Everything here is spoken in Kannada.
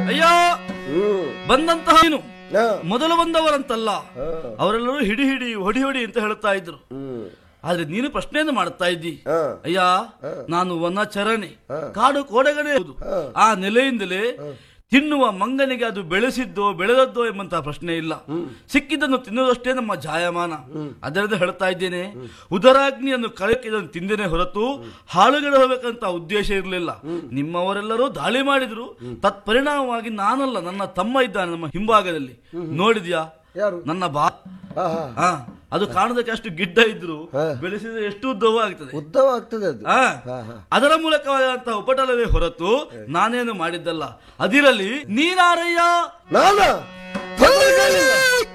ಅಯ್ಯೋ ಹ್ಮ್ ಬಂದಂತಹ ನೀನು ಹಾ, ಮೊದಲು ಬಂದವರಂತಲ್ಲ ಹಾ, ಅವರೆಲ್ಲರೂ ಹಿಡಿ ಹಿಡಿ ಹೊಡಿ ಹೊಡಿ ಅಂತ ಹೇಳ್ತಾ ಇದ್ರು ಹ್ಮ್ ಆದ್ರೆ ನೀನು ಪ್ರಶ್ನೆಯನ್ನು ಮಾಡ್ತಾ ಇದ್ದಿ ಹಾ, ಅಯ್ಯ ನಾನು ವನಚರಣೆ ಕಾಡು ಕೋಡೆಗಣೆ ಹೌದು ಆ ನೆಲೆಯಿಂದಲೇ ತಿನ್ನುವ ಮಂಗನಿಗೆ ಅದು ಬೆಳೆಸಿದ್ದೋ ಬೆಳೆದದ್ದೋ ಎಂಬಂತಹ ಪ್ರಶ್ನೆ ಇಲ್ಲ ಸಿಕ್ಕಿದ್ದನ್ನು ತಿನ್ನುವುದಷ್ಟೇ ನಮ್ಮ ಜಾಯಮಾನ ಅದರಿಂದ ಹೇಳ್ತಾ ಇದ್ದೇನೆ ಉದರಾಗ್ನಿಯನ್ನು ಕಳಕ್ಕೆ ಇದನ್ನು ತಿಂದೇನೆ ಹೊರತು ಹಾಳುಗಡೆ ಹೋಗ್ಬೇಕಂತ ಉದ್ದೇಶ ಇರಲಿಲ್ಲ ನಿಮ್ಮವರೆಲ್ಲರೂ ದಾಳಿ ಮಾಡಿದ್ರು ತತ್ಪರಿಣಾಮವಾಗಿ ನಾನಲ್ಲ ನನ್ನ ತಮ್ಮ ಇದ್ದಾನೆ ನಮ್ಮ ಹಿಂಭಾಗದಲ್ಲಿ ನೋಡಿದ್ಯಾ ಯಾರು ನನ್ನ ಬಾ ಹಾ, ಹಾ. ಆ, ಅದು ಕಾಣೋದಕ್ಕೆ ಅಷ್ಟು ಗಿಡ್ಡ ಇದ್ರು ಬೆಳೆಸಿದ್ರೆ ಎಷ್ಟು ಉದ್ದವೂ ಆಗ್ತದೆ ಉದ್ದವ ಆಗ್ತದೆ ಅದು ಆ, ಹಾ, ಹಾ. ಅದರ ಮೂಲಕವಾದಂತಹ ಉಪಟಳವೇ ಹೊರತು ನಾನೇನು ಮಾಡಿದ್ದಲ್ಲ ಅದಿರಲಿ ನೀನಾರಯ್ಯ ನಾನ ಬಂದು ಕೇಳಿಲ್ಲ.